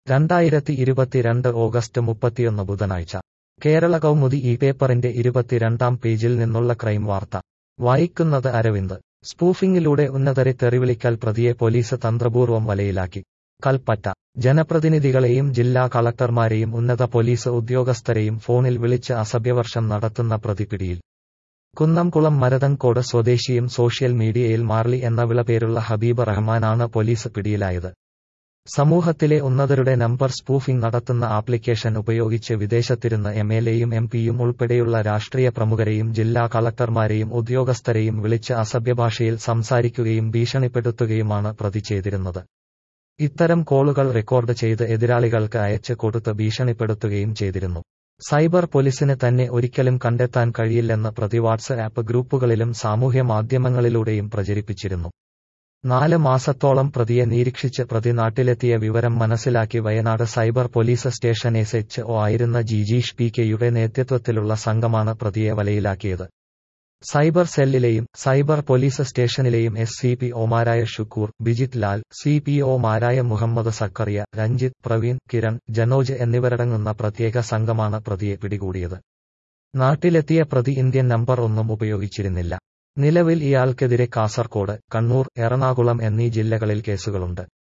രണ്ടായിരത്തി ഇരുപത്തിരണ്ട് ഓഗസ്റ്റ് മുപ്പത്തിയൊന്ന് ബുധനാഴ്ച കേരള കൗമുദി ഈ പേപ്പറിന്റെ ഇരുപത്തിരണ്ടാം പേജിൽ നിന്നുള്ള ക്രൈം വാർത്ത വായിക്കുന്നത് അരവിന്ദ് സ്പൂഫിംഗിലൂടെ ഉന്നതരെ തെറിവിളിക്കൽ പ്രതിയെ പോലീസ് തന്ത്രപൂർവ്വം വലയിലാക്കി കൽപ്പറ്റ ജനപ്രതിനിധികളെയും ജില്ലാ കളക്ടർമാരെയും ഉന്നത പോലീസ് ഉദ്യോഗസ്ഥരെയും ഫോണിൽ വിളിച്ച് അസഭ്യവർഷം നടത്തുന്ന പ്രതി പിടിയിൽ കുന്നംകുളം മരതൻകോട് സ്വദേശിയും സോഷ്യൽ മീഡിയയിൽ മാർലി എന്ന വിളപേരുള്ള ഹബീബ് റഹ്മാനാണ് പോലീസ് പിടിയിലായത് സമൂഹത്തിലെ ഉന്നതരുടെ നമ്പർ സ്പൂഫിംഗ് നടത്തുന്ന ആപ്ലിക്കേഷൻ ഉപയോഗിച്ച് വിദേശത്തിരുന്ന് എം എൽ എയും എം പിയും ഉൾപ്പെടെയുള്ള രാഷ്ട്രീയ പ്രമുഖരെയും ജില്ലാ കളക്ടർമാരെയും ഉദ്യോഗസ്ഥരെയും വിളിച്ച് അസഭ്യഭാഷയിൽ സംസാരിക്കുകയും ഭീഷണിപ്പെടുത്തുകയുമാണ് പ്രതി ചെയ്തിരുന്നത് ഇത്തരം കോളുകൾ റെക്കോർഡ് ചെയ്ത് എതിരാളികൾക്ക് അയച്ച് കൊടുത്ത് ഭീഷണിപ്പെടുത്തുകയും ചെയ്തിരുന്നു സൈബർ പോലീസിന് തന്നെ ഒരിക്കലും കണ്ടെത്താൻ കഴിയില്ലെന്ന് പ്രതി വാട്സ് ആപ്പ് ഗ്രൂപ്പുകളിലും സാമൂഹ്യ മാധ്യമങ്ങളിലൂടെയും പ്രചരിപ്പിച്ചിരുന്നു നാല് മാസത്തോളം പ്രതിയെ നിരീക്ഷിച്ച് പ്രതി നാട്ടിലെത്തിയ വിവരം മനസ്സിലാക്കി Wayanad cyber police station S H O ആയിരുന്ന ജിജീഷ് പി കെയുടെ നേതൃത്വത്തിലുള്ള സംഘമാണ് പ്രതിയെ വലയിലാക്കിയത് സൈബർ സെല്ലിലെയും സൈബർ പോലീസ് സ്റ്റേഷനിലെയും എസ് സി പി ഒമാരായ ഷുക്കൂർ ബിജിത് ലാൽ സി പി ഒമാരായ മുഹമ്മദ് സക്കറിയ രഞ്ജിത്ത് പ്രവീൺ കിരൺ ജനോജ് എന്നിവരടങ്ങുന്ന പ്രത്യേക സംഘമാണ് പ്രതിയെ പിടികൂടിയത് നാട്ടിലെത്തിയ പ്രതി ഇന്ത്യൻ നമ്പർ ഒന്നും ഉപയോഗിച്ചിരുന്നില്ല നിലവിൽ ഇയാൾക്കെതിരെ കാസർകോട് കണ്ണൂർ എറണാകുളം എന്നീ ജില്ലകളിൽ കേസുകളുണ്ട്